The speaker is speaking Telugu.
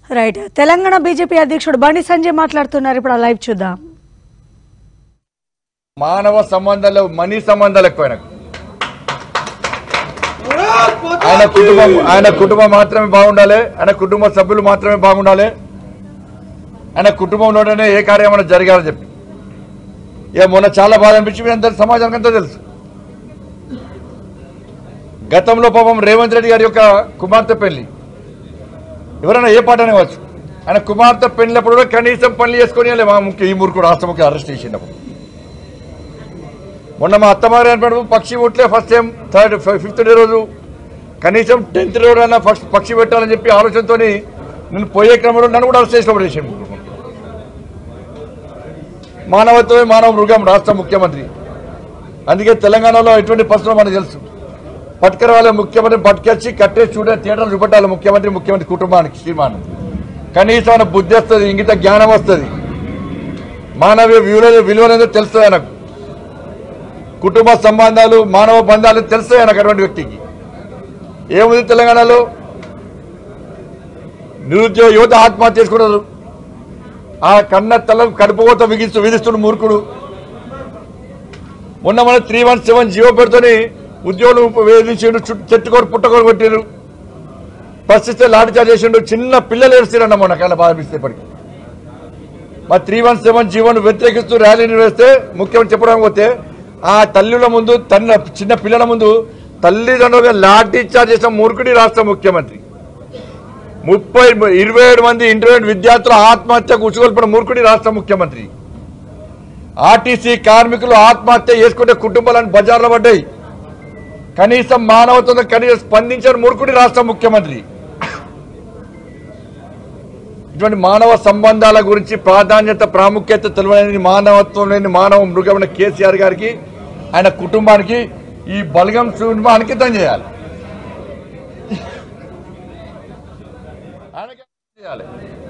రైట్ తెలంగాణ బీజేపీ అధ్యక్షుడు బండి సంజయ్ మాట్లాడుతున్నారు ఇప్పుడు ఆ లైవ్ చూద్దాం మానవ సంబంధాలు మనీ సంబంధాలు ఎక్కువ ఆయనకు ఆయన కుటుంబం ఆయన కుటుంబం మాత్రమే బాగుండాలి ఆయన కుటుంబ సభ్యులు మాత్రమే బాగుండాలి ఆయన కుటుంబంలోనే ఏ కార్యమైనా జరగాలని చెప్పి ఇక మొన్న చాలా బాధ అనిపించి మీ అందరి సమాజానికి అంతా తెలుసు గతంలో పాపం రేవంత్ రెడ్డి గారి యొక్క కుమార్తె పెళ్లి ఎవరైనా ఏ పాట అనేవచ్చు ఆయన కుమార్తె పెళ్ళినప్పుడు కూడా కనీసం పనులు చేసుకొని మా ముఖ్య ఈ మూర్ఖుడు రాష్ట్ర ముఖ్య అరెస్ట్ చేసినప్పుడు మొన్న మా అత్తమారి అనిపడు పక్షి ఉట్లే first time third fifth day రోజు కనీసం టెన్త్ డే రోజు అయినా ఫస్ట్ పక్షి పెట్టాలని చెప్పి ఆలోచనతో నేను పోయే క్రమంలో నన్ను కూడా అరెస్ట్ చేసినప్పుడు చేసాను మానవత్వమే మానవ మృగం రాష్ట్ర ముఖ్యమంత్రి అందుకే తెలంగాణలో ఎటువంటి పరిస్థితులు మనకు తెలుసు పట్టుకర వాళ్ళ ముఖ్యమంత్రి పట్టుకొచ్చి కట్టే చూడే థియేటర్లు చూపెట్టాలి ముఖ్యమంత్రి ముఖ్యమంత్రి కుటుంబానికి శ్రీమాన్ కనీసం ఆయన బుద్ధి వస్తుంది ఇంగిత జ్ఞానం వస్తుంది మానవీయ విలువ విలువలేదో తెలుస్తుంది ఆయనకు కుటుంబ సంబంధాలు మానవ బంధాలు తెలుస్తాయి నాకు అటువంటి వ్యక్తికి ఏముంది తెలంగాణలో నిరుద్యోగ యువత ఆత్మహత్య చేసుకున్నారు ఆ కన్న తల కడుపుకోత విధిస్తూ విధిస్తున్న మూర్ఖుడు మొన్న మన త్రీ వన్ సెవెన్ జియో పెడుతోని ఉద్యోగులు వేధించిండు చుట్టూ చెట్టుకోరు పుట్టకోరు కొట్టిరు పరిస్థితి లాఠీ చార్జ్ చేసిండు చిన్న పిల్లలు ఏడుస్తారన్న మొన్న కళ్ళ బాధిస్తే ఇప్పటికి మా త్రీ వన్ సెవెన్ జీవోను వ్యతిరేకిస్తూ ర్యాలీ నిర్వహిస్తే ముఖ్యమంత్రి చెప్పడానికి పోతే ఆ తల్లుల ముందు తన చిన్న పిల్లల ముందు తల్లిదండ్రులుగా లాఠీ చార్జ్ చేసిన మూర్ఖుడి రాష్ట్ర ముఖ్యమంత్రి ముప్పై ఇరవై ఏడు మంది ఇంటర్మీడియట్ విద్యార్థుల ఆత్మహత్యకు ఉసుగొల్పిన మూర్ఖుడి రాష్ట్ర ముఖ్యమంత్రి ఆర్టీసీ కార్మికులు ఆత్మహత్య చేసుకుంటే కుటుంబాలను బజార్లో పడ్డాయి కనీసం మానవత్వంతో కనీసం స్పందించిన మూర్ఖుడి రాష్ట్ర ముఖ్యమంత్రి ఇటువంటి మానవ సంబంధాల గురించి ప్రాధాన్యత ప్రాముఖ్యత తెలియని మానవత్వం లేని మానవ మృగమైన కేసీఆర్ గారికి ఆయన కుటుంబానికి ఈ బలగం సినిమా అంకితం చేయాలి ఆయనకి అంకితం చేయాలి